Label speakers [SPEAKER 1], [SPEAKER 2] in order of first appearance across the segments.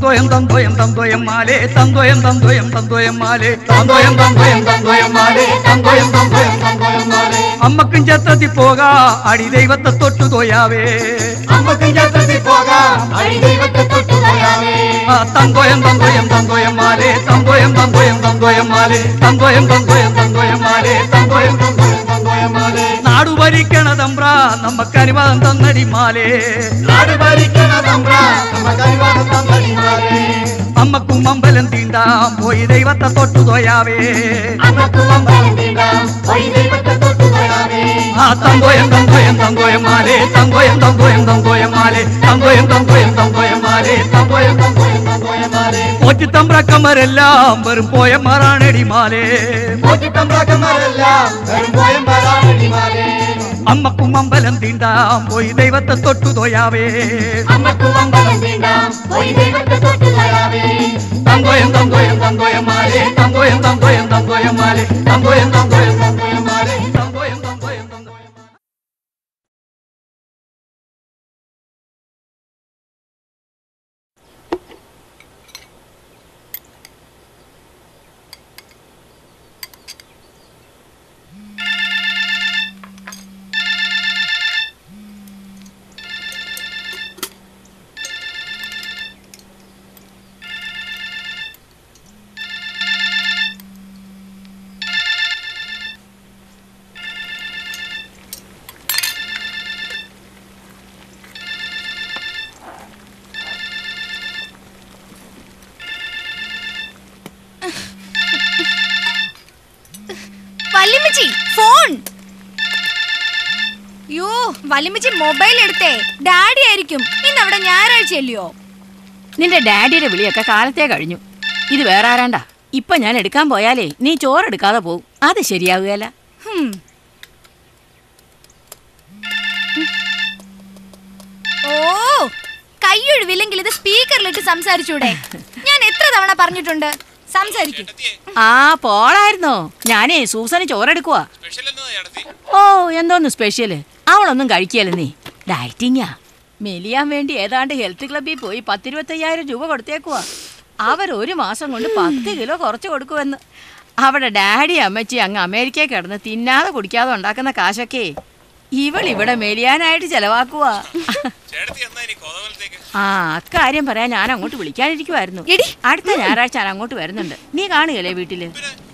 [SPEAKER 1] തന്തോയം തന്തോയം തന്തോയം മാലേ തന്തോയം തന്തോയം തന്തോയം മാലേ തന്തോയം തന്തോയം തന്തോയം മാലേ തന്തോയം തന്തോയം തന്തോയം മാലേ അമ്മക്കും ചത്തത്തി പോകാ അടി ദൈവത്തെ തൊട്ടു തോയാവേ
[SPEAKER 2] അമ്മക്കും ചത്തത്തിൽ പോകാം അടി ദൈവത്തെ തൊട്ടു പോയാവേ
[SPEAKER 1] ആ തന്തോയം തന്തോയം തന്തോയം മാലേ തന്തോയം തന്തോയം തന്തോയം മാലേ തന്തോയം തന്തോയം തന്തോയം മാലേ തന്തോയം തന്തോയം തന്തോയം മാലേ നാടു ഭരിക്കണ തമ്പ്ര നമുക്ക് അനുവാദം തന്നടി മാലേ
[SPEAKER 2] നാട് ഭരിക്കണ തമ്പ്ര നമ്മ കൈവാദം തന്നടിമാരെ
[SPEAKER 1] അമ്മക്കും അമ്പലം തീണ്ടാം പോയി ദൈവത്തെ തൊട്ടു തോയാവേ
[SPEAKER 2] അമ്മക്കും അമ്പലം തീണ്ടാം വഴി ദൈവത്തെ തൊട്ടു പോയാവേ
[SPEAKER 1] ആ തന്തോയം തന്തോയം തന്തോയം മാലേ തന്തോയം തന്തോയം തന്തോയം മാലേ തന്തോയം തന്തോയം തന്തോയം മാലേ തന്തോയം തന്തോയം തന്തോയം മാലേ പോറ്റിത്തമ്പ്രക്കന്മാരെല്ലാം വെറും പോയന്മാരാണടി മാലേ
[SPEAKER 2] പോറ്റിത്തമ്പ്രാക്കന്മാരെല്ലാം വെറും പോയന്മാരാണടിമാരെ
[SPEAKER 1] അമ്മക്കും അമ്പലം തീണ്ടാം പോയി ദൈവത്തെ തൊട്ടു തോയാവേ
[SPEAKER 2] അമ്മക്കും അമ്പലം തീണ്ടാം വഴി ദൈവത്തെ തൊട്ടു പോയാവേ
[SPEAKER 1] തന്തോയം തന്തോയം തന്തോയം മാലേ തന്തോയം തന്തോയം തന്തോയം മാലേ തന്തോയം തന്തോയം തന്തോയം മാലേ തന്തോയം തന്തോയം തന്തോയം
[SPEAKER 3] വല്യമ്മച്ചി ഫോൺ യോ വല്യമ്മച്ചി മൊബൈൽ എടുത്തേ ഡാഡി ആയിരിക്കും ഇന്ന് അവിടെ ഞായറാഴ്ച അല്ലയോ
[SPEAKER 4] നിന്റെ ഡാഡിയുടെ വിളിയൊക്കെ കാലത്തേ കഴിഞ്ഞു ഇത് വേറെ ആരാണ്ടാ ഇപ്പൊ ഞാൻ എടുക്കാൻ പോയാലേ നീ ചോറെടുക്കാതെ പോവും അത് ശരിയാവുകയല്ല
[SPEAKER 3] ഹും. ഓ കൈയൊഴിവില്ലെങ്കിൽ ഇത് സ്പീക്കറിലിട്ട് സംസാരിച്ചൂടെ ഞാൻ എത്ര തവണ പറഞ്ഞിട്ടുണ്ട് സംസാരിക്കും
[SPEAKER 4] ആ പോളായിരുന്നോ ഞാനേ സൂസന് ചോറെടുക്കുവാ ഓ എന്തോന്ന് സ്പെഷ്യല് അവളൊന്നും കഴിക്കല നീ ഡയറ്റിങ്ങാ മെലിയാൻ വേണ്ടി ഏതാണ്ട് ഹെൽത്ത് ക്ലബ്ബിൽ പോയി പത്തിരുപത്തയ്യായിരം രൂപ കൊടുത്തേക്കുവാ അവർ ഒരു മാസം കൊണ്ട് പത്ത് കിലോ കുറച്ച് കൊടുക്കുമെന്ന് അവിടെ ഡാഡി അമ്മച്ചി അങ്ങ് അമേരിക്കയിൽ കിടന്ന് തിന്നാതെ കുടിക്കാതെ ഉണ്ടാക്കുന്ന കാശൊക്കെ ഇവൾ ഇവിടെ മെലിയാനായിട്ട് ചെലവാക്കുവാ ആ അക്കാര്യം പറയാൻ ഞാൻ അങ്ങോട്ട് വിളിക്കാനിരിക്കുമായിരുന്നു
[SPEAKER 3] എടി.
[SPEAKER 4] അടുത്ത ഞായറാഴ്ച ഞാൻ അങ്ങോട്ട് വരുന്നുണ്ട് നീ കാണുകയല്ലേ വീട്ടില്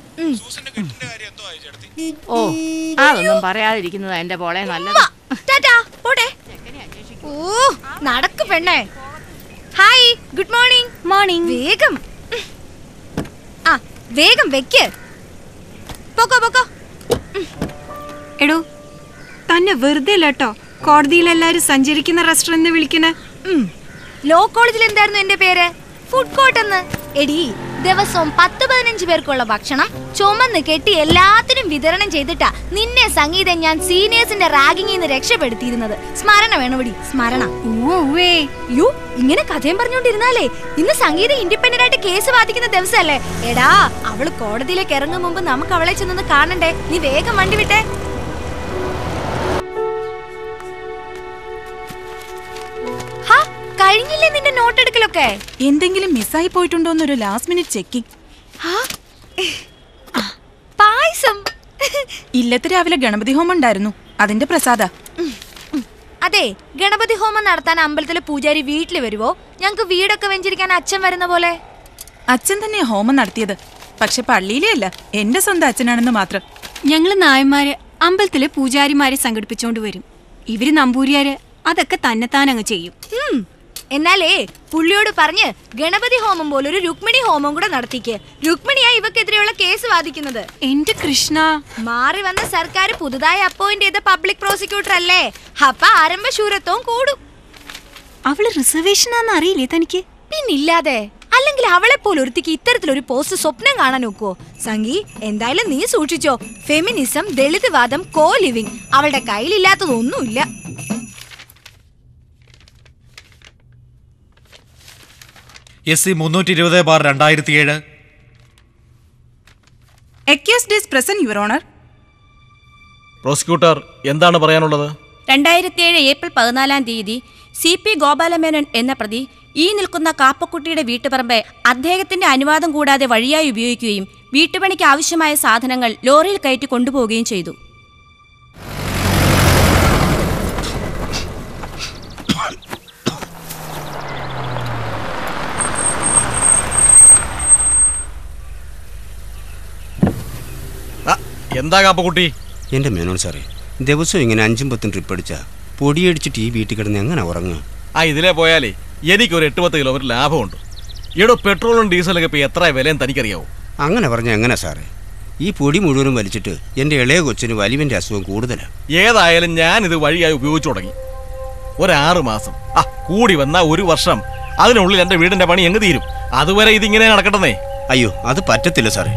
[SPEAKER 4] ഓ അതൊന്നും പറയാതിരിക്കുന്നതാ എന്റെ പോളെ നല്ലത്
[SPEAKER 3] വാ, ടാറ്റാ, പോട്ടെ. ഓ നടക്ക് പെണ്ണേ ഹായ് ഗുഡ് മോർണിംഗ് മോർണിംഗ് വേഗം ആ വേഗം വെക്ക് പൊക്കോ പൊക്കോ
[SPEAKER 5] എടോ തന്നെ വെറുതെ അല്ല കേട്ടോ കോടതിയിൽ എല്ലാരും സഞ്ചരിക്കുന്ന റെസ്റ്റോറന്റ് വിളിക്കണേ
[SPEAKER 3] ഉം. ലോ കോളേജിൽ എന്തായിരുന്നു എന്റെ പേര് ഫുഡ് കോർട്ട് എന്ന് എടി ദിവസവും പത്ത് പതിനഞ്ച് പേർക്കുള്ള ഭക്ഷണം ചുമന്ന് കെട്ടി എല്ലാത്തിനും വിതരണം ചെയ്തിട്ടാ നിന്നെ സംഗീതം ഞാൻ സീനിയേഴ്സിന്റെ റാഗിങ്ങിൽ നിന്ന് രക്ഷപ്പെടുത്തിയിരുന്നത് സ്മരണ വേണോടി സ്മരണ യോ ഇങ്ങനെ കഥയും പറഞ്ഞോണ്ടിരുന്നാലേ ഇന്ന് സംഗീത ഇൻഡിപെൻഡന്റ് ആയിട്ട് കേസ് വാദിക്കുന്ന ദിവസമല്ലേ എടാ അവള് കോടതിയിലേക്ക് ഇറങ്ങും മുമ്പ് നമുക്ക് അവളെ ചെന്നൊന്ന് കാണണ്ടേ നീ വേഗം വണ്ടി വിട്ടേ ഹാ, കഴിഞ്ഞില്ലേ നിന്റെ നോട്ട് എടുക്കലൊക്കെ
[SPEAKER 6] എന്തെങ്കിലും മിസ്സായി പോയിട്ടുണ്ടോ എന്നൊരു ലാസ്റ്റ് മിനിറ്റ് ചെക്കിംഗ്
[SPEAKER 3] പായസം
[SPEAKER 6] ഇല്ലത്ത് രാവിലെ ഗണപതി ഹോമം ഉണ്ടായിരുന്നു അതിന്റെ പ്രസാദ
[SPEAKER 3] അതെ ഗണപതി ഹോമം നടത്താൻ അമ്പലത്തിലെ പൂജാരി വീട്ടിൽ വരുവോ ഞങ്ങക്ക് വീടൊക്കെ വെഞ്ചിരിക്കാൻ അച്ഛൻ വരുന്ന പോലെ
[SPEAKER 6] അച്ഛൻ തന്നെയാ ഹോമം നടത്തിയത് പക്ഷെ പള്ളിയിലേ അല്ല എന്റെ സ്വന്തം അച്ഛനാണെന്ന് മാത്രം
[SPEAKER 5] ഞങ്ങള് നായന്മാര് അമ്പലത്തിലെ പൂജാരിമാരെ സംഘടിപ്പിച്ചോണ്ട് വരും ഇവര് നമ്പൂരിയാര് അതൊക്കെ തന്നെത്താൻ അങ്ങ് ചെയ്യും
[SPEAKER 3] ഉം. എന്നാലേ പുള്ളിയോട് പറഞ്ഞ് ഗണപതി ഹോമം പോലെ ഒരു രുക്മിണി ഹോമം കൂടെ നടത്തിക്ക് രുക്മിണിയാ ഇവക്കെതിരെയുള്ള കേസ് വാദിക്കുന്നത്
[SPEAKER 5] എന്റെ കൃഷ്ണ
[SPEAKER 3] മാറി വന്ന സർക്കാർ പുതുതായി അപ്പോയിന്റ് ചെയ്ത പബ്ലിക് പ്രോസിക്യൂട്ടർ അല്ലേ അപ്പൊ ആരംഭശൂരത്വവും കൂടും
[SPEAKER 5] അവള് റിസർവേഷൻ ആണെന്ന് അറിയില്ലേ തനിക്ക്
[SPEAKER 3] പിന്നില്ലാതെ അല്ലെങ്കിൽ അവളെ പോലെ ഒരുത്തിക്ക് ഇത്തരത്തിലൊരു പോസ്റ്റ് സ്വപ്നം കാണാൻ നോക്കുവോ സംഗി എന്തായാലും നീ സൂക്ഷിച്ചോ ഫെമിനിസം ദളിത് കോ ലിവിങ് അവളുടെ കയ്യിലില്ലാത്തതൊന്നുമില്ല
[SPEAKER 7] എസ് സി മുന്നൂറ്റി ഇരുപത് ബാർ രണ്ടായിരത്തി ഏഴ്
[SPEAKER 6] accused days present your honour
[SPEAKER 8] prosecutor എന്താണ് പറയാനുള്ളത്
[SPEAKER 4] രണ്ടായിരത്തി ഏഴ് ഏപ്രിൽ പതിനാലാം തീയതി
[SPEAKER 8] സി പി ഗോപാലമേനോൻ എന്ന പ്രതി ഈ നിൽക്കുന്ന കാപ്പക്കുട്ടിയുടെ വീട്ടുപറമ്പ് അദ്ദേഹത്തിന്റെ അനുവാദം കൂടാതെ വഴിയായി ഉപയോഗിക്കുകയും വീട്ടുപണിക്ക് ആവശ്യമായ സാധനങ്ങൾ ലോറിയിൽ കയറ്റി കൊണ്ടുപോവുകയും ചെയ്തു
[SPEAKER 7] ആ, എന്താ കാപ്പക്കുട്ടി
[SPEAKER 9] എൻ്റെ മേനോൻ സാറേ ദിവസവും ഇങ്ങനെ അഞ്ചും പത്തും ട്രിപ്പ് അടിച്ചാൽ പൊടിയടിച്ചിട്ട് ഈ വീട്ടിൽ കിടന്ന് എങ്ങനെ ഉറങ്ങുക
[SPEAKER 7] ആ ഇതിലെ പോയാലേ എനിക്കൊരു എട്ട് പത്ത് കിലോമീറ്റർ ലാഭമുണ്ട് ഈടോ പെട്രോളും ഡീസലൊക്കെ ഇപ്പോൾ എത്ര വിലയെന്ന് തനിക്കറിയാവോ
[SPEAKER 9] അങ്ങനെ പറഞ്ഞാൽ എങ്ങനെ സാറേ ഈ പൊടി മുഴുവനും വലിച്ചിട്ട് എൻ്റെ ഇളയ കൊച്ചിന് വലിവിൻ്റെ അസുഖം കൂടുതലാണ്
[SPEAKER 7] ഏതായാലും ഞാൻ ഇത് വഴിയായി ഉപയോഗിച്ചു തുടങ്ങി ഒരാറ് മാസം ആ കൂടി വന്ന ഒരു വർഷം അതിനുള്ളിൽ എൻ്റെ വീടിൻ്റെ പണി എങ്ങ് തീരും അതുവരെ ഇതിങ്ങനെ നടക്കട്ടെന്നേ
[SPEAKER 9] അയ്യോ അത് പറ്റത്തില്ല സാറേ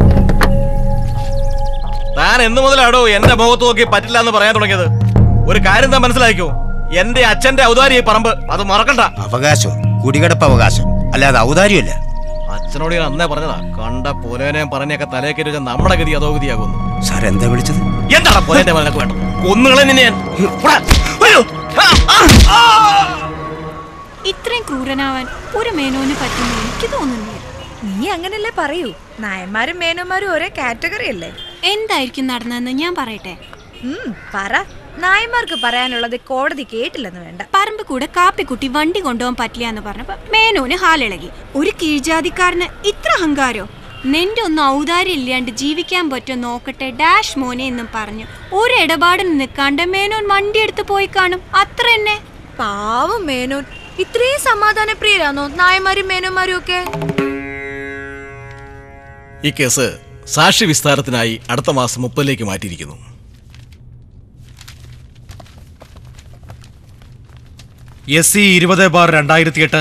[SPEAKER 7] താൻ എന്ന് മുതലാടോ എന്റെ മുഖത്ത് നോക്കി പറ്റില്ല എന്ന് പറയാൻ തുടങ്ങിയത് ഒരു കാര്യം താൻ മനസ്സിലാക്കിയോ എന്റെ അച്ഛന്റെ ഔദാര്യ ഈ പറമ്പ് അത് മറക്കണ്ട
[SPEAKER 9] അവകാശം കുടികിടപ്പ് അവകാശം അല്ലാതെ ഔദാര്യമല്ല
[SPEAKER 7] അച്ഛനോട് ഞാൻ അന്നേ പറഞ്ഞതാ കണ്ട പോലേനെ പറഞ്ഞൊക്കെ തലേ കയറ്റി നമ്മുടെ ഗതി അതോ ഗതിയാകുന്നു
[SPEAKER 9] സാർ എന്താ വിളിച്ചത്
[SPEAKER 7] എന്താണ് പോലേന്റെ മകനൊക്കെ വേണം കൊന്നുകളെ നിന്നെ ഞാൻ പോടാ. അയ്യോ. ആ, ആ, ആ.
[SPEAKER 5] ഇത്രയും ക്രൂരനാവാൻ ഒരു മേനോന് പറ്റുമെന്ന് എനിക്ക് തോന്നുന്നില്ല
[SPEAKER 3] നീ അങ്ങനല്ലേ പറയൂ നായന്മാരും മേനോന്മാരും ഒരേ കാറ്റഗറി അല്ലേ
[SPEAKER 5] എന്തായിരിക്കും നടന്നതെന്ന് ഞാൻ പറയട്ടെ
[SPEAKER 3] ഉം, പറ നായന്മാർക്ക് പറയാനുള്ളത് കോടതി കേട്ടില്ലെന്ന് വേണ്ട
[SPEAKER 5] പറമ്പ് കൂടെ കാപ്പിക്കുട്ടി വണ്ടി കൊണ്ടുപോകാൻ പറ്റില്ല എന്ന് പറഞ്ഞപ്പോ മേനോന് ഹാലിളകി ഒരു കീഴ്ജാതിക്കാരന് ഇത്ര അഹങ്കാരോ നിന്റെ ഒന്നും ഔദാര്യം ഇല്ലാണ്ട് ജീവിക്കാൻ പറ്റുമോ നോക്കട്ടെ ഡാഷ് മോനെ എന്നും പറഞ്ഞു ഒരു ഇടപാടിന് നിൽക്കാണ്ട് മേനോൻ വണ്ടി എടുത്ത് പോയി കാണും അത്ര തന്നെ
[SPEAKER 3] പാവം മേനോൻ ഇത്രയും സമാധാനപ്രിയരാണോ നായന്മാരും മേനോന്മാരും ഒക്കെ
[SPEAKER 7] ഈ കേസ് സാക്ഷി വിസ്താരത്തിനായി അടുത്ത മാസം മുപ്പതിലേക്ക് മാറ്റിയിരിക്കുന്നു
[SPEAKER 10] എസ് സി ഇരുപത് ബാർ രണ്ടായിരത്തി എട്ട്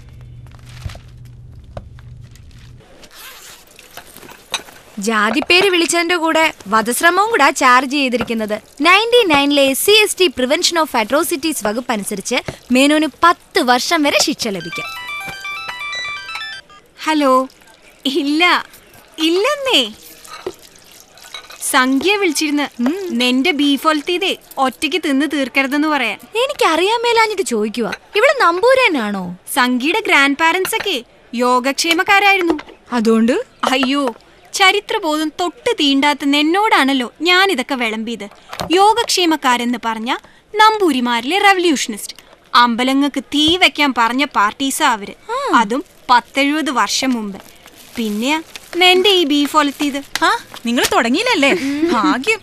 [SPEAKER 3] ജാതിപ്പേര് വിളിച്ചതിന്റെ കൂടെ വധശ്രമവും കൂടെ ചാർജ് ചെയ്തിരിക്കുന്നത് നയൻറ്റി നയനിലെ S C S T prevention of atrocities വകുപ്പ് അനുസരിച്ച് മേനോന് പത്ത് വർഷം വരെ ശിക്ഷ ലഭിക്കും
[SPEAKER 5] ഹലോ ഇല്ല ഇല്ലെന്നേ സംഖ്യ വിളിച്ചിരുന്ന് നിന്റെ ബീഫ് ഒലത്തിയതേ ഒറ്റയ്ക്ക് തിന്ന് തീർക്കരുതെന്ന് പറയാൻ
[SPEAKER 3] എനിക്ക് അറിയാൻ മേലാഞ്ഞിട്ട് ചോദിക്കുക ഇവിടെ നമ്പൂരനാണോ
[SPEAKER 5] സംഖ്യയുടെ ഗ്രാൻഡ് പാരന്റ്സ് ഒക്കെ യോഗക്ഷേമക്കാരായിരുന്നു
[SPEAKER 3] അതുകൊണ്ട്
[SPEAKER 5] അയ്യോ ചരിത്രബോധം തൊട്ട് തീണ്ടാത്ത നിന്നോടാണല്ലോ ഞാൻ ഇതൊക്കെ വിളമ്പിയത് യോഗക്ഷേമക്കാരെന്ന് പറഞ്ഞ നമ്പൂരിമാരിലെ റവല്യൂഷനിസ്റ്റ് അമ്പലങ്ങൾക്ക് തീ വെക്കാൻ പറഞ്ഞ പാർട്ടീസാ അവര് അതും പത്തെഴുപത് വർഷം മുമ്പ് പിന്നെ നിന്റെ ഈ ബീഫ് ഒലത്തിയത്
[SPEAKER 6] ആ നിങ്ങൾ തുടങ്ങിയില്ലല്ലേ ഭാഗ്യം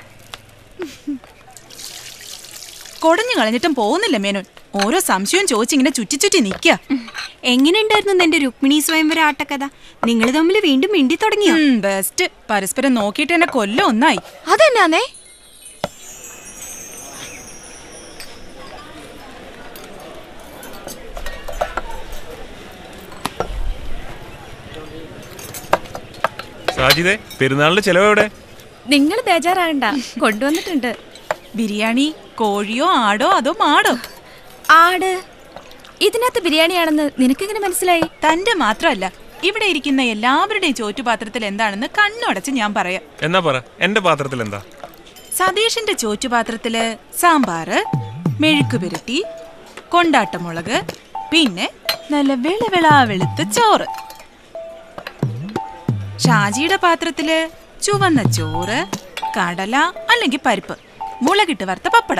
[SPEAKER 6] കൊടഞ്ഞു കളഞ്ഞിട്ടും പോകുന്നില്ല മേനോൻ ഓരോ സംശയവും ചോദിച്ചിങ്ങനെ ചുറ്റി ചുറ്റി നിക്ക
[SPEAKER 5] എങ്ങനെയുണ്ടായിരുന്നു നിന്റെ രുക്മിണി സ്വയംവര ആട്ടക്കഥ നിങ്ങൾ തമ്മിൽ വീണ്ടും മിണ്ടി തുടങ്ങിയോ
[SPEAKER 6] ബെസ്റ്റ് പരസ്പരം നോക്കിയിട്ട് എന്നെ കൊല്ലം ഒന്നായി
[SPEAKER 3] അതെന്നാന്നേ
[SPEAKER 11] സാജിദേ പെരുന്നാളിന്റെ ചെലവ് എവിടെ
[SPEAKER 8] നിങ്ങൾ ബേജാറാകണ്ട കൊണ്ടുവന്നിട്ടുണ്ട്
[SPEAKER 6] ബിരിയാണി കോഴിയോ ആടോ അതോ മാടോ
[SPEAKER 8] ആട് ഇതിനകത്ത് ബിരിയാണിയാണെന്ന് നിനക്കെങ്ങനെ മനസ്സിലായി
[SPEAKER 6] തന്റെ മാത്രമല്ല ഇവിടെ ഇരിക്കുന്ന എല്ലാവരുടെയും ചോറ്റുപാത്രത്തിൽ എന്താണെന്ന് കണ്ണുടച്ച് ഞാൻ പറയാം
[SPEAKER 11] എന്നാ പറ എന്റെ പാത്രത്തിൽ എന്താ
[SPEAKER 6] സതീഷിന്റെ ചോറ്റുപാത്രത്തില് സാമ്പാറ് മെഴുക്ക് പുരട്ടി കൊണ്ടാട്ടമുളക് പിന്നെ നല്ല വെളവെളാ വെളുത്ത ചോറ് ഷാജിയുടെ പാത്രത്തില് ചുവന്ന ചോറ് കടല അല്ലെങ്കിൽ പരിപ്പ് മുളകിട്ട് വറുത്ത പപ്പടം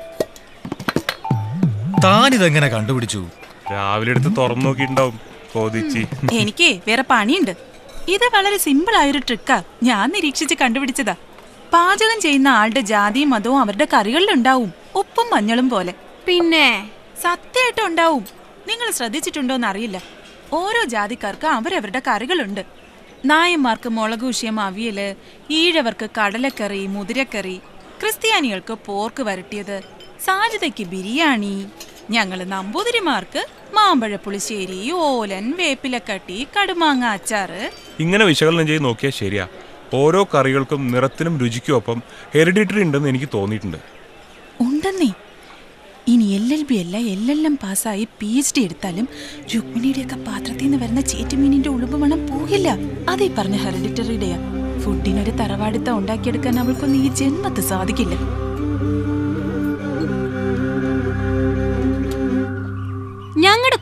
[SPEAKER 10] താനിതെങ്ങനെ കണ്ടുപിടിച്ചു
[SPEAKER 11] രാവിലെ എടുത്ത് തുറന്നു നോക്കിയിട്ടുണ്ടാവും കൊതിച്ച്
[SPEAKER 6] എനിക്ക് വേറെ പണിയുണ്ട് ഇത് വളരെ സിമ്പിൾ ആയൊരു ട്രിക്കാ ഞാൻ നിരീക്ഷിച്ച് കണ്ടുപിടിച്ചതാ പാചകം ചെയ്യുന്ന ആളുടെ ജാതിയും മതവും അവരുടെ കറികളിലുണ്ടാവും ഉപ്പും മഞ്ഞളും പോലെ
[SPEAKER 5] പിന്നെ
[SPEAKER 6] സത്യമായിട്ടും ഉണ്ടാവും നിങ്ങൾ ശ്രദ്ധിച്ചിട്ടുണ്ടോന്ന് അറിയില്ല ഓരോ ജാതിക്കാർക്ക് അവരവരുടെ കറികളുണ്ട് നായന്മാർക്ക് മുളകൂഷ്യം അവിയല് ഈഴവർക്ക് കടലക്കറി മുതിരക്കറി ക്രിസ്ത്യാനികൾക്ക് പോർക്ക് വരട്ടിയത് സാജിതയ്ക്ക് ബിരിയാണി ഞങ്ങൾ നമ്പൂതിരിമാർക്ക് മാമ്പഴ പുളിശ്ശേരി ഓലൻ വേപ്പിലക്കട്ടി കടുമാങ്ങ അച്ചാറ്
[SPEAKER 11] ഇങ്ങനെ വിശകലനം ചെയ്ത് നോക്കിയാൽ ശരിയാ ഓരോ കറികൾക്കും നിറത്തിനും രുചിക്കും ഒപ്പം ഹെറിഡിറ്ററി ഉണ്ടെന്ന് എനിക്ക് തോന്നിയിട്ടുണ്ട്
[SPEAKER 6] ഉണ്ടെന്നേ ഇനി എൽ എൽ ബി അല്ല എൽ എൽ എം പാസ്സായി പി എച്ച് ഡി എടുത്താലും രുക്മിണിയുടെയൊക്കെ പാത്രത്തിൽ നിന്ന് വരുന്ന ചേറ്റുമീനിന്റെ ഉളുമ്പ് മണം പോകില്ല അതേ പറഞ്ഞ ഹെറിഡിറ്ററിയുടെയാ ഫുഡിനൊരു തറവാടിത്ത ഉണ്ടാക്കിയെടുക്കാൻ അവൾക്കൊന്നും ഈ ജന്മത്ത് സാധിക്കില്ല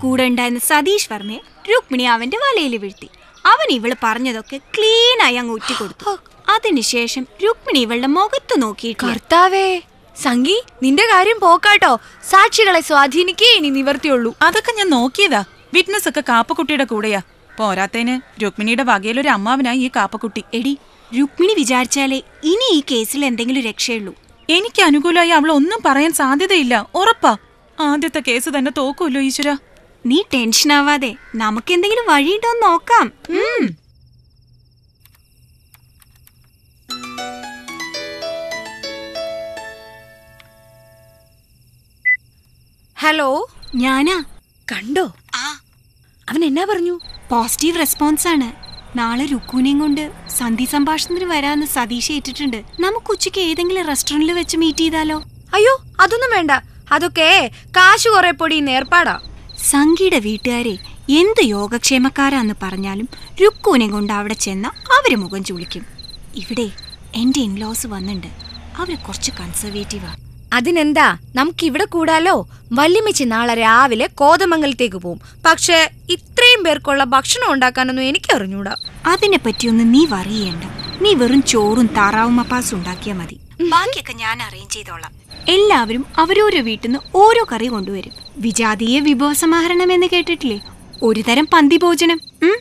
[SPEAKER 5] കൂടെ ഉണ്ടായിരുന്ന സതീഷ് വർമ്മയെ രുക്മിണി അവന്റെ വലയിൽ വീഴ്ത്തി അവൻ ഇവള് പറഞ്ഞതൊക്കെ ക്ലീനായി അങ്ങ് ഒറ്റിക്കൊടുത്തു അതിനുശേഷം രുക്മിണി ഇവളുടെ മുഖത്ത് നോക്കിയിട്ട്
[SPEAKER 3] കർത്താവേ സംഗി നിന്റെ കാര്യം പോക്കാട്ടോ സാക്ഷികളെ സ്വാധീനിക്കേ ഇനി നിവർത്തിയുള്ളൂ
[SPEAKER 6] അതൊക്കെ ഞാൻ നോക്കിയതാ വിറ്റ്നസ് ഒക്കെ കാപ്പക്കുട്ടിയുടെ കൂടെയാ പോരാത്തേന് രുക്മിണിയുടെ വകയിലൊരു അമ്മാവനായി ഈ കാപ്പക്കുട്ടി
[SPEAKER 5] എടി രുക്മിണി വിചാരിച്ചാലേ ഇനി ഈ കേസിൽ എന്തെങ്കിലും രക്ഷയുള്ളൂ
[SPEAKER 6] എനിക്ക് അനുകൂലമായി അവൾ ഒന്നും പറയാൻ സാധ്യതയില്ല ഉറപ്പാ ആദ്യത്തെ കേസ് തന്നെ തോക്കൂല്ലോ ഈശ്വര
[SPEAKER 5] നീ ടെൻഷൻ ആവാതെ നമുക്ക് എന്തെങ്കിലും വഴിയുണ്ടോ എന്ന് നോക്കാം ഉം.
[SPEAKER 3] ഹലോ
[SPEAKER 5] ഞാനാ
[SPEAKER 3] കണ്ടോ അവൻ എന്നാ പറഞ്ഞു
[SPEAKER 5] പോസിറ്റീവ് റെസ്പോൺസ് ആണ് നാളെ രുക്കൂനെയും കൊണ്ട് സന്ധി സംഭാഷണത്തിന് വരാന്ന് സതീഷ് ഏറ്റിട്ടുണ്ട് നമുക്ക് ഉച്ചയ്ക്ക് ഏതെങ്കിലും റെസ്റ്റോറന്റിൽ വെച്ച് മീറ്റ് ചെയ്താലോ
[SPEAKER 3] അയ്യോ അതൊന്നും വേണ്ട അതൊക്കെ കാശ് കുറെ പൊടി ഏർപ്പാടാ
[SPEAKER 5] സംഗീയുടെ വീട്ടുകാരെ എന്ത് യോഗക്ഷേമക്കാരാന്ന് പറഞ്ഞാലും രുക്കൂനെ കൊണ്ട് അവിടെ ചെന്ന അവര് മുഖം ചുളിക്കും ഇവിടെ എന്റെ ഇൻലോസ് വന്നിട്ടുണ്ട് അവര് കുറച്ച് കൺസർവേറ്റീവാ
[SPEAKER 3] അതിനെന്താ നമുക്ക് ഇവിടെ കൂടാലോ വല്യമ്മച്ചി നാളെ രാവിലെ കോതമംഗലത്തേക്ക് പോവും പക്ഷേ ഇത്രയും പേർക്കുള്ള ഭക്ഷണം ഉണ്ടാക്കാനൊന്നും എനിക്ക് അറിഞ്ഞൂടാ
[SPEAKER 5] അതിനെ പറ്റിയൊന്നും നീ വറിയേണ്ട നീ വെറും ചോറും താറാവും മപ്പാസും ഉണ്ടാക്കിയാ മതി ബാക്കിയൊക്കെ ഞാൻ അറേഞ്ച് ചെയ്തോളാം എല്ലാവരും അവരോരോ വീട്ടിൽ നിന്ന് ഓരോ കറി കൊണ്ടുവരും വിജാതീയ വിഭവസമാഹരണം എന്ന് കേട്ടിട്ടില്ലേ ഒരു തരം പന്തി ഭോജനം ഉം?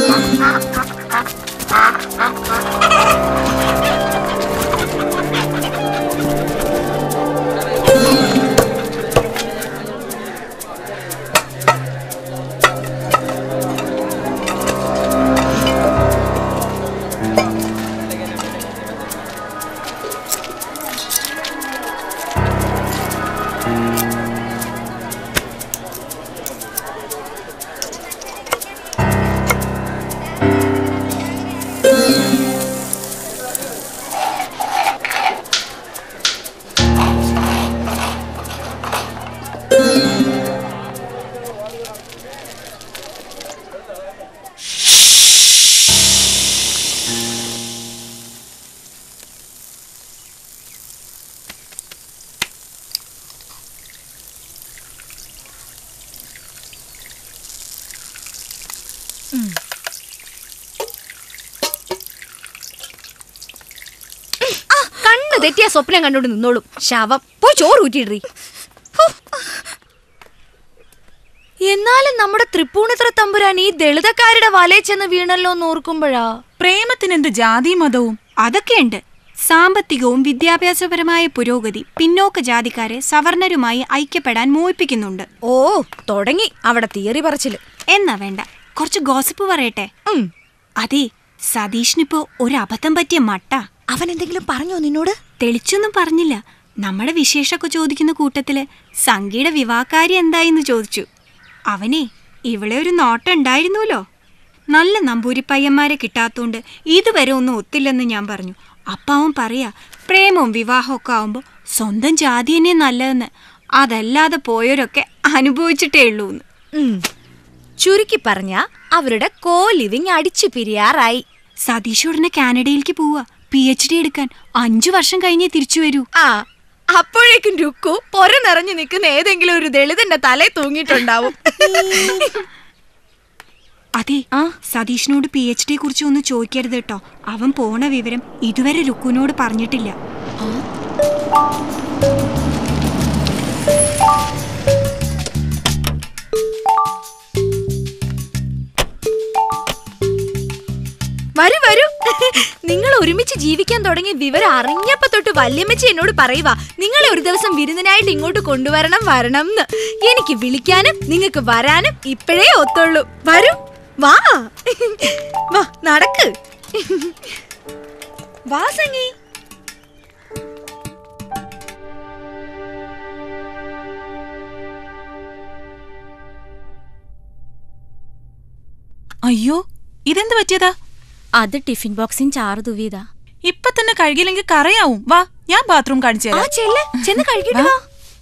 [SPEAKER 3] കണ്ണു തെറ്റിയ സ്വപ്നം കണ്ടോണ്ട് നിന്നോളും ശവം പോയി ചോറ് ഊറ്റിയിടറി എന്നാലും നമ്മുടെ തൃപ്പൂണിത്ര തമ്പുരാൻ ഈ ദളിതക്കാരുടെ വലയിൽ ചെന്ന് വീണല്ലോ എന്ന് ഓർക്കുമ്പോഴാ
[SPEAKER 6] പ്രേമത്തിനെന്ത് ജാതി മതവും
[SPEAKER 5] അതൊക്കെയുണ്ട് സാമ്പത്തികവും വിദ്യാഭ്യാസപരമായ പുരോഗതി പിന്നോക്ക ജാതിക്കാരെ സവർണരുമായി ഐക്യപ്പെടാൻ മോഹിപ്പിക്കുന്നുണ്ട്
[SPEAKER 3] ഓ തുടങ്ങി അവിടെ തിയറി പറച്ചില്
[SPEAKER 5] എന്നാ വേണ്ട കുറച്ച് ഗോസിപ്പ് പറയട്ടെ അതെ സതീഷിനിപ്പോ ഒരു അബദ്ധം പറ്റിയ മട്ട
[SPEAKER 3] അവൻ എന്തെങ്കിലും പറഞ്ഞോ നിന്നോട്
[SPEAKER 5] തെളിച്ചൊന്നും പറഞ്ഞില്ല നമ്മുടെ വിശേഷമൊക്കെ ചോദിക്കുന്ന കൂട്ടത്തില് സംഗീയുടെ വിവാഹകാരി എന്തായിന്ന് ചോദിച്ചു അവനെ ഇവളെ ഒരു നോട്ടം ഉണ്ടായിരുന്നല്ലോ നല്ല നമ്പൂരി പയ്യന്മാരെ കിട്ടാത്തോണ്ട് ഇതുവരെ ഒന്നും ഒത്തില്ലെന്ന് ഞാൻ പറഞ്ഞു അപ്പ അവൻ പറയാ പ്രേമവും വിവാഹമൊക്കെ ആവുമ്പോ സ്വന്തം ജാതി തന്നെ നല്ലതെന്ന് അതല്ലാതെ പോയവരൊക്കെ അനുഭവിച്ചിട്ടേ ഉള്ളൂന്ന്
[SPEAKER 3] ഉം. ചുരുക്കി പറഞ്ഞ അവരുടെ കോ ലിവിങ് അടിച്ചു പിരിയാറായി
[SPEAKER 5] സതീഷ് ഉടനെ കാനഡയിലേക്ക് പോവാ പി എച്ച് ഡി എടുക്കാൻ അഞ്ചു വർഷം കഴിഞ്ഞേ തിരിച്ചു വരൂ
[SPEAKER 3] ആ അപ്പോഴേക്കും രുക്കു പൊര നിറഞ്ഞു നിൽക്കുന്ന ഏതെങ്കിലും ഒരു ദളിതന്റെ തലേ തൂങ്ങിയിട്ടുണ്ടാവും
[SPEAKER 5] അതെ സതീഷിനോട് പി എച്ച് ഡിയെ കുറിച്ച് ഒന്നും ചോദിക്കരുത് കേട്ടോ അവൻ പോണ വിവരം ഇതുവരെ രുക്കുവിനോട് പറഞ്ഞിട്ടില്ല
[SPEAKER 3] വരൂ വരൂ നിങ്ങൾ ഒരുമിച്ച് ജീവിക്കാൻ തുടങ്ങിയ വിവരം അറിഞ്ഞപ്പോ തൊട്ട് വല്യമ്മച്ചി എന്നോട് പറയുക നിങ്ങളെ ഒരു ദിവസം വിരുന്നിനായിട്ട് ഇങ്ങോട്ട് കൊണ്ടുവരണം വരണം എന്ന് എനിക്ക് വിളിക്കാനും നിങ്ങൾക്ക് വരാനും ഇപ്പോഴേ ഒത്തുള്ളൂ വരൂ വാ വാ നടക്ക് വാ സംഗി
[SPEAKER 6] അയ്യോ ഇതെന്ത് പറ്റിയതാ
[SPEAKER 8] അത് ടിഫിൻ ബോക്സിൻ ചാറ് തുവിയതാ
[SPEAKER 6] ഇപ്പൊ തന്നെ കഴുകിയില്ലെങ്കിൽ കറയാവും വാ ഞാൻ ബാത്റൂം കാണിച്ചു
[SPEAKER 3] ആ ചെല്ല് ചെന്ന് കഴുകിട്ട് വാ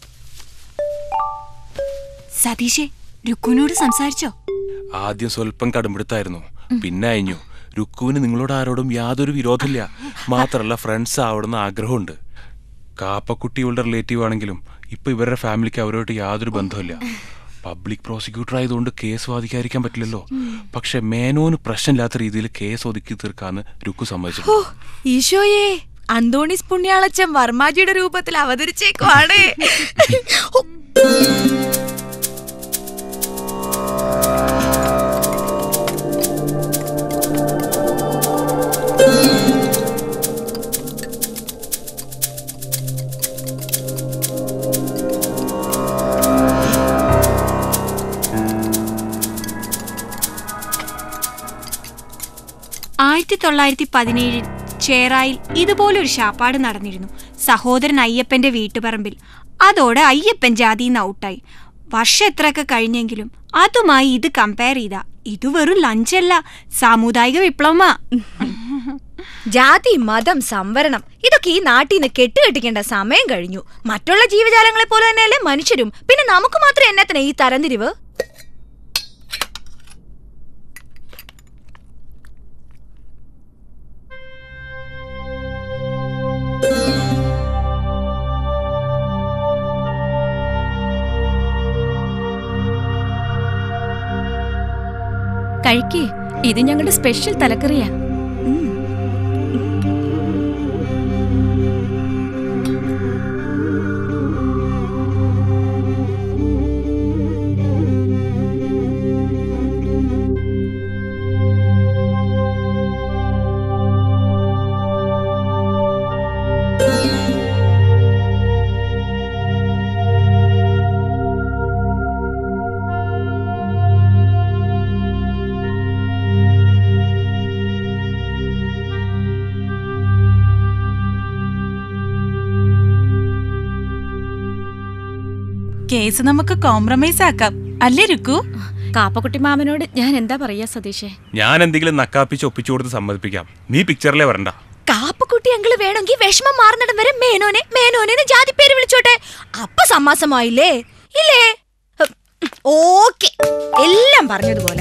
[SPEAKER 5] സതീഷേ രുക്കുവിനോട് സംസാരിച്ചോ
[SPEAKER 11] ആദ്യം സ്വല്പം കടുംപിടുത്തായിരുന്നു പിന്നെ അയഞ്ഞു രുക്കുവിന് നിങ്ങളോട് ആരോടും യാതൊരു വിരോധമില്ല മാത്രമല്ല ഫ്രണ്ട്സ് ആവണമെന്ന് ആഗ്രഹമുണ്ട് കാപ്പക്കുട്ടികളുടെ റിലേറ്റീവ് ആണെങ്കിലും ഇപ്പൊ ഇവരുടെ ഫാമിലിക്ക് അവരോട്ട് യാതൊരു ബന്ധമില്ല പബ്ലിക് പ്രോസിക്യൂട്ടർ ആയതുകൊണ്ട് കേസ് വാദിക്കാതിരിക്കാൻ പറ്റില്ലല്ലോ പക്ഷെ മേനോന് പ്രശ്നമില്ലാത്ത രീതിയിൽ കേസ് ഒതുക്കി തീർക്കാന്ന് രുക്കു സമ്മതിച്ചു
[SPEAKER 6] ഓ ഈശോയെ അന്തോണീസ് പുണ്യാളച്ചൻ വർമാജിയുടെ രൂപത്തിൽ അവതരിച്ചേക്കുവാണ്
[SPEAKER 5] ആയിരത്തി തൊള്ളായിരത്തി പതിനേഴിൽ ചേറായിൽ ഇതുപോലൊരു ശാപ്പാട് നടന്നിരുന്നു സഹോദരൻ അയ്യപ്പന്റെ വീട്ടുപറമ്പിൽ അതോടെ അയ്യപ്പൻ ജാതിന്ന് ഔട്ടായി വർഷം എത്രയൊക്കെ കഴിഞ്ഞെങ്കിലും അതുമായി ഇത് കമ്പയർ ചെയ്താ ഇത് വെറും ലഞ്ചല്ല സാമുദായിക വിപ്ലവമാ
[SPEAKER 3] ജാതി മതം സംവരണം ഇതൊക്കെ ഈ നാട്ടിൽ നിന്ന് കെട്ടുകെട്ടിക്കേണ്ട സമയം കഴിഞ്ഞു മറ്റുള്ള ജീവജാലങ്ങളെ പോലെ തന്നെയല്ലേ മനുഷ്യരും പിന്നെ നമുക്ക് മാത്രം എന്നത്തിനാ ഈ തരംതിരിവ്
[SPEAKER 8] കഴിക്കേ ഇത് ഞങ്ങളുടെ സ്പെഷ്യൽ തലക്കറിയാ
[SPEAKER 6] കേസ് നമുക്ക് കോംപ്രമൈസ് ആക്കാം അല്ലേ രുക്കു
[SPEAKER 8] കാപ്പക്കുട്ടി മാമനോട് ഞാൻ എന്താ പറയാ സതീഷേ
[SPEAKER 11] ഞാൻ എന്തെങ്കിലും നക്കാപ്പിച്ച് ഒപ്പിച്ചു കൊടുത്ത് സമ്മതിപ്പിക്കാം നീ പിക്ചറിലെ വരണ്ട
[SPEAKER 3] കാപ്പക്കുട്ടി അങ്കിള് വേണമെങ്കിൽ വിഷമം മാറുന്നിടം വരെ മേനോനെ മേനോനെ ജാതി പേര് വിളിച്ചോട്ടെ അപ്പൊ സമ്മാസമായില്ലേ ഇല്ലേ ഓക്കെ എല്ലാം പറഞ്ഞതുപോലെ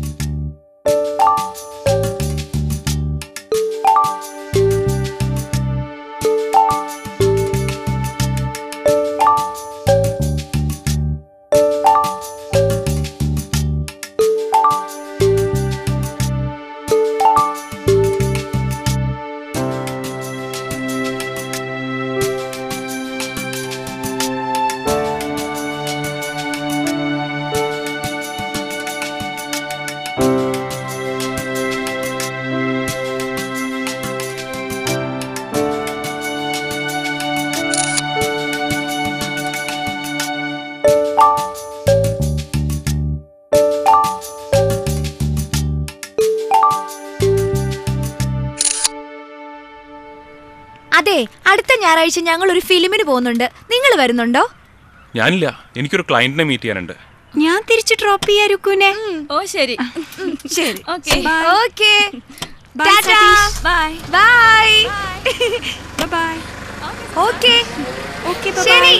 [SPEAKER 3] അതെ അടുത്ത ഞായറാഴ്ച ഞങ്ങൾ ഒരു ഫിലിമിന് പോകുന്നുണ്ട് നിങ്ങൾ വരുന്നുണ്ടോ
[SPEAKER 11] ഞാനില്ല എനിക്കൊരു ക്ലയന്റിനെ മീറ്റ് ചെയ്യാനുണ്ട്
[SPEAKER 5] ഞാൻ തിരിച്ച് ഡ്രോപ്പ് ചെയ്യാ രുക്കുനെ
[SPEAKER 8] ഓ ശരി
[SPEAKER 3] ശരി
[SPEAKER 8] okay
[SPEAKER 3] okay
[SPEAKER 5] Bye,
[SPEAKER 3] tata
[SPEAKER 5] Satish.
[SPEAKER 8] Bye
[SPEAKER 3] bye
[SPEAKER 5] bye
[SPEAKER 3] okay
[SPEAKER 5] okay
[SPEAKER 3] ശരി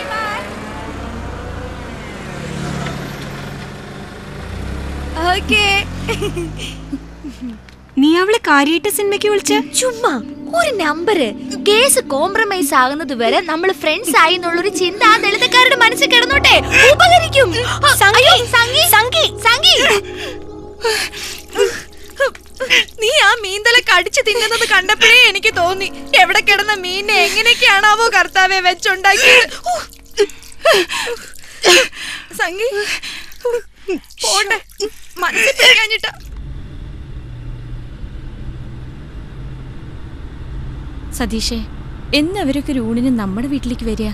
[SPEAKER 3] ഓക്കെ
[SPEAKER 5] നീ അവളെ കാര്യമായിട്ട് സിനിമയ്ക്ക് വിളിച്ച
[SPEAKER 3] ചുമ്മാ ഒരു നമ്പര് കേസ് കോംപ്രമൈസ് ആകുന്നത് വരെ നമ്മൾ ഫ്രണ്ട്സ് ആയി എന്നുള്ളൊരു ചിന്ത ആ ദളിതക്കാരുടെ മനസ്സിൽ കിടന്നോട്ടെ ഉപകരിക്കും അയ്യോ, സംഗി സംഗി സംഗി
[SPEAKER 6] നീ ആ മീന്തല കടിച്ചു തിന്നുന്നത് കണ്ടപ്പോഴേ എനിക്ക് തോന്നി എവിടെ കിടന്ന മീനിനെ എങ്ങനെയൊക്കെയാണാവോ കർത്താവെ വെച്ചുണ്ടാക്കിയത് ഊ. സംഗി പോട്ടെ മനസ്സിൽ പിടിക്കാഞ്ഞിട്ടാ
[SPEAKER 8] സതീഷേ എന്ന് അവരൊക്കെ ഒരു ഊണിന് നമ്മുടെ വീട്ടിലേക്ക് വരിക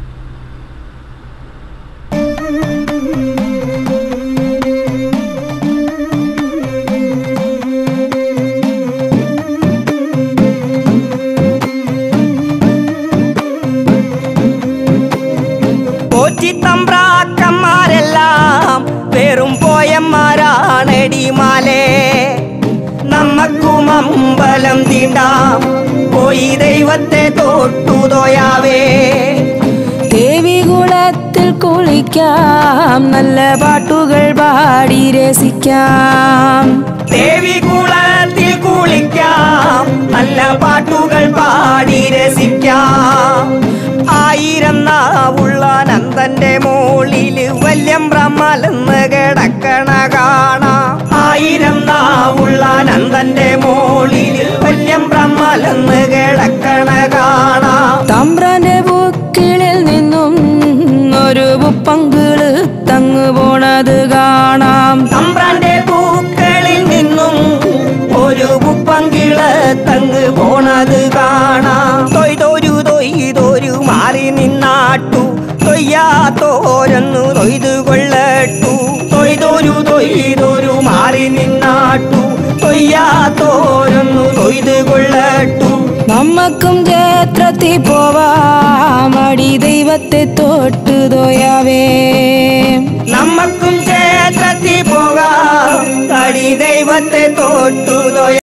[SPEAKER 12] പോറ്റിത്തമ്പ്രാക്കന്മാരെല്ലാം വെറും പോയന്മാരാണടി മാലേ നമ്മക്കും അമ്പലം തീണ്ടാം പോയി ദൈവത്തെ തൊട്ടുതോയാവേ
[SPEAKER 13] ദേവികുളത്തിൽ കുളിക്കാം നല്ല പാട്ടുകൾ പാടി രസിക്കാം
[SPEAKER 12] ദേവി കുളത്തിൽ കുളിക്കാം നല്ല പാട്ടുകൾ പാടി രസിക്കാം ആയിരം നാൾ നാവുള്ള നന്ദന്റെ മോളില് വല്യം ബ്രഹ്മലെന്ന് കിടക്കണ കാണാം ആയിരം നാവുള്ള നന്ദന്റെ മോളില് വല്യം ബ്രഹ്മലെന്ന് കിടക്കണ കാണാം
[SPEAKER 13] തമ്പ്രാന്റെ ബുക്കിളിൽ നിന്നും ഒരു പങ്കിള് തങ്ങു പോണത് കാണാം
[SPEAKER 12] തമ്പ്രാന്റെ പൂക്കളിൽ നിന്നും ഒരു പങ്കിള് തങ്ങ് പോണത് കാണാം തൊയ്തൊരു തൊയ്തൊരു മാറി നിന്നാട്ടു തൊയ്യാത്തോരന്നു തൊയ്തു കൊള്ളട്ടു തൊയ്തൊരു തൊയ്തൊരു മാറി നിന്നാട്ടു തൊയ്യാത്തോരന്നു തൊയ്തു കൊള്ളട്ടു
[SPEAKER 13] നമ്മക്കും ക്ഷേത്രത്തിൽ പോവാം അടി ദൈവത്തെ തൊട്ട് തോയാവേ
[SPEAKER 12] നമ്മക്കും ക്ഷേത്രത്തിൽ പോകാം കടി ദൈവത്തെ തൊട്ടു